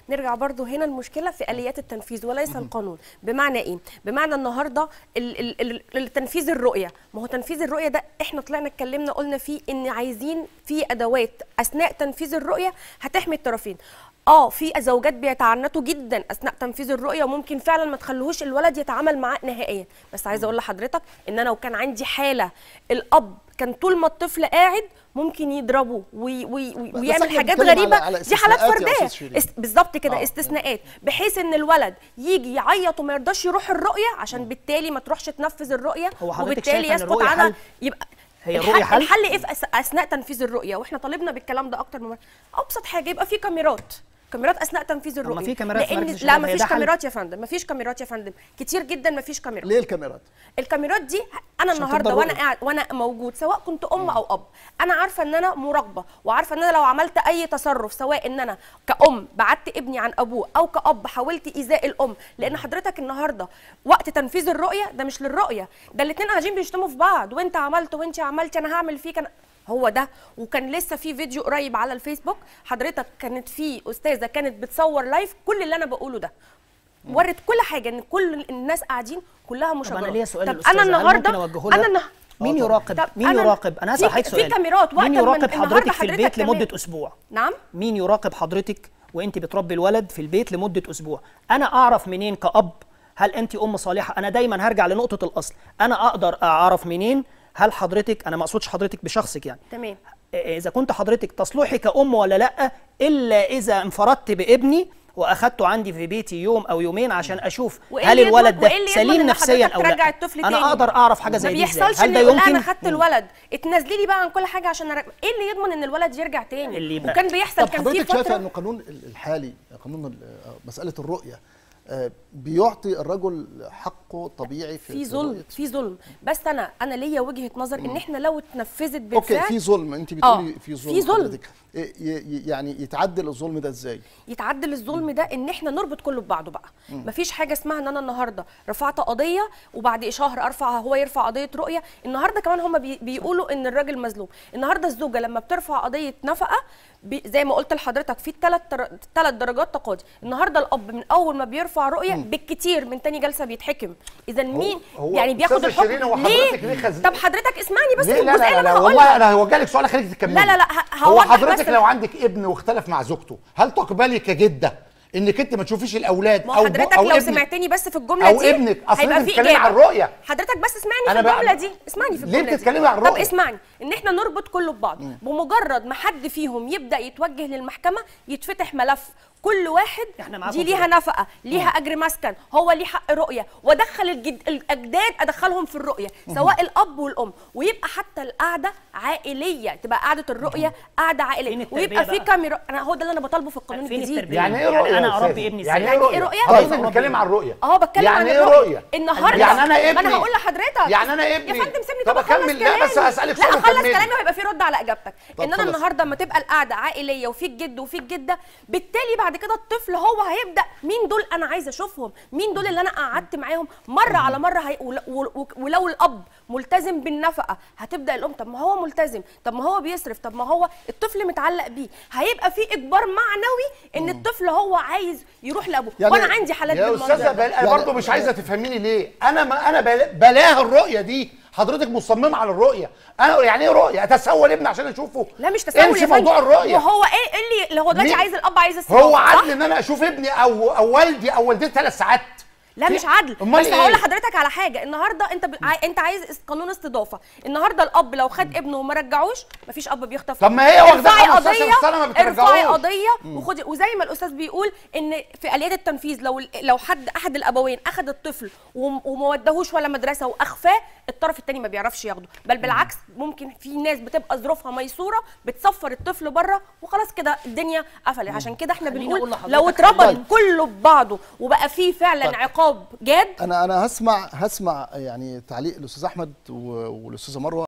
نرجع برضو هنا المشكله في اليات التنفيذ وليس القانون بمعنى ايه بمعنى النهارده ال- ال- ال- ال- تنفيذ الرؤيه ما هو تنفيذ الرؤيه ده احنا طلعنا اتكلمنا قلنا فيه ان عايزين في ادوات اثناء تنفيذ الرؤيه هتحمي الطرفين اه في زوجات بيتعنتوا جدا اثناء تنفيذ الرؤيه وممكن فعلا ما تخلوهوش الولد يتعامل معاه نهائيا بس عايزه اقول لحضرتك ان انا لو كان عندي حاله الاب كان طول ما الطفل قاعد ممكن يضربه وي وي وي بس ويعمل احنا حاجات بنتكلم غريبه على- على دي حالات استثناءات يا فرديه أستاذ شيرين. است- بالظبط كده آه. استثناءات بحيث ان الولد يجي يعيط وما يرضاش يروح الرؤيه عشان بالتالي ما تروحش تنفذ الرؤيه هو حضرتك وبالتالي شايفة إن يسقط الرؤية عنها حل؟ يبقى هي الحل- الرؤية حل؟ الحل ايه في أس- اثناء تنفيذ الرؤيه واحنا طالبنا بالكلام ده اكتر من مره ابسط حاجه يبقى في كاميرات كاميرات اثناء تنفيذ الرؤيه في كاميرات في لان مركز لا الشباب، ما هي فيش ده حل؟ كاميرات يا فندم ما فيش كاميرات يا فندم كتير جدا ما فيش كاميرات ليه الكاميرات الكاميرات دي انا عشان النهارده تفضل وانا رؤية. قاعد وانا موجود سواء كنت ام او اب انا عارفه ان انا مراقبه وعارفه ان انا لو عملت اي تصرف سواء ان انا كأم بعدت ابني عن ابوه او كأب حاولت ايذاء الام لان حضرتك النهارده وقت تنفيذ الرؤيه ده مش للرؤيه ده الاثنين قاعدين بيشتموا في بعض وانت عملت وانت عملتي انا هعمل فيك انا هو ده وكان لسه في فيديو قريب على الفيسبوك حضرتك كانت في استاذه كانت بتصور لايف كل اللي انا بقوله ده ورت كل حاجه ان كل الناس قاعدين كلها طب مشجره انا ليا سؤال طب للأستاذة، انا هل النهارده ممكن أوجهه انا لها؟ النه... مين آه طبعاً. يراقب طب مين أنا- يراقب انا هسال في- حضرتك في سؤال كاميرات وقت مين ما- يراقب النهاردة حضرتك في حضرتك البيت كمان- لمده اسبوع نعم مين يراقب حضرتك وانت بتربي الولد في البيت لمده اسبوع انا اعرف منين كاب هل انت ام صالحه انا دايما هرجع لنقطه الاصل انا اقدر اعرف منين هل حضرتك انا ما اقصدش حضرتك بشخصك يعني تمام اذا كنت حضرتك تصلحي كأم ولا لا الا اذا انفردت بابني واخدته عندي في بيتي يوم او يومين عشان اشوف وإيه هل اللي يضمن- الولد وإيه ده اللي يضمن سليم إن نفسيا حضرتك او ترجع لا الطفل انا تاني؟ اقدر اعرف حاجه ما زي دي ازاي بيحصلش هل ان ده يقول لها انا يمكن خدت الولد اتنازلي لي بقى عن كل حاجه عشان أرجع. ايه اللي يضمن ان الولد يرجع تاني اللي يبقى- وكان بيحصل طب كان في حضرتك شايفه فتره ان القانون ال- الحالي قانون ال- آه، مساله الرؤيه آه، بيعطي الرجل حقه طبيعي في في في ظلم رؤية؟ في ظلم بس انا انا ليا وجهه نظر ان احنا لو اتنفذت اوكي بالفعل في ظلم انت بتقولي آه، في ظلم في ظلم. حضرتك. إيه- ي- ي- يعني يتعدل الظلم ده ازاي يتعدل الظلم ده ان احنا نربط كله ببعضه بقى مفيش حاجه اسمها ان انا النهارده رفعت قضيه وبعد شهر ارفع هو يرفع قضيه رؤيه النهارده كمان هم بي بيقولوا ان الراجل مظلوم النهارده الزوجه لما بترفع قضيه نفقه بي زي ما قلت لحضرتك في ثلاث ثلاث درجات تقاضي النهارده الاب من اول ما بيرفع رؤيه بالكتير من تاني جلسه بيتحكم اذا مين هو يعني بياخد أستاذة الحكم شيرين، هو ليه حضرتك ليه خز- طب حضرتك اسمعني بس ليه في لا الجزئيه لا اللي لا, انا لا والله هقولها انا هوجه لك سؤال خليك تكملي لا لا لا ه- هو هوضح حضرتك بس. لو عندك ابن واختلف مع زوجته هل تقبلي كجده انك انت ما تشوفيش الاولاد ما او هو حضرتك او لو ابنك سمعتني بس في الجمله أو دي ابنك. أصل هيبقى أنت في بتتكلمي إجابة. عن الرؤية. حضرتك بس اسمعني أنا في بقى- الجمله دي اسمعني في ليه الجمله بتتكلمي عن طب الرؤية؟ اسمعني ان احنا نربط كله ببعض بمجرد ما حد فيهم يبدا يتوجه للمحكمه يتفتح ملف كل واحد إحنا معاكم دي في ليها ده. نفقه ليها اجر مسكن هو ليه حق رؤيه وادخل الجد... الاجداد ادخلهم في الرؤيه سواء الاب والام ويبقى حتى القعده عائليه تبقى قعده الرؤيه قعده فين عائليه التربية ويبقى في بقى؟ كاميرا انا هو ده اللي انا بطالبه في القانون فين الجديد التربية؟ يعني ايه يعني رؤيه أنا يا أربي أستاذ؟ ابني يعني إزاي؟ ايه يعني إيه رؤيه رؤية؟ حضرتك طيب. بتتكلم عن رؤيه اه بتكلم يعني عن ايه الرؤية. رؤيه النهارده يعني انا ما ابني انا هقول لحضرتك يعني انا ابني يا فندم سيبني طب طب اخلص اكمل لا بس كلامي. هسالك لا سؤال اخلص وكملي. كلامي وهيبقى في رد على اجابتك طب ان انا خلص. النهارده لما تبقى القعده عائليه وفي الجد وفي الجده بالتالي بعد كده الطفل هو هيبدا مين دول انا عايزه اشوفهم مين دول اللي انا قعدت معاهم مره على مره هي... ول... ول... ولو الاب ملتزم بالنفقه هتبدا الام طب ما هو ملتزم طب ما هو بيصرف طب ما هو الطفل متعلق بيه هيبقى في اجبار معنوي ان الطفل هو عايز يروح لابوه يعني- وانا عندي حالات يا بالمنظر استاذه ده. بل... انا يعني- برضه مش عايزه تفهميني ليه انا ما انا بل... بلاها الرؤيه دي حضرتك مصممه على الرؤيه انا يعني ايه رؤيه اتسول ابني عشان اشوفه لا مش تسول انسي يا فندم. موضوع الرؤيه وهو ايه إيه اللي اللي هو دلوقتي مين؟ عايز الاب عايز الصحاب هو صح؟ عدل ان انا اشوف ابني او او والدي او والدتي ثلاث ساعات لا في- مش عدل امال بس هقول ايه لحضرتك على حاجه النهارده انت ب... عاي... انت عايز است- قانون استضافه النهارده الاب لو خد ابنه وما رجعوش مفيش اب بيخطف طب ما هي واخدة ارفعي 15 قضيه سنة ما ارفعي بترجعوش. قضيه وخدي وزي ما الاستاذ بيقول ان في اليات التنفيذ لو لو حد احد الابوين اخذ الطفل وم- وما وداهوش ولا مدرسه واخفاه الطرف الثاني ما بيعرفش ياخده بل بالعكس ممكن في ناس بتبقى ظروفها ميسوره بتسفر الطفل بره وخلاص كده الدنيا قفلت عشان كده احنا خليني بنقول أقول لو لحضرتك اتربط طيب. كله ببعضه وبقى فيه فعلا طيب. عقاب جاد انا انا هسمع هسمع يعني تعليق الاستاذ احمد و- والاستاذه مروه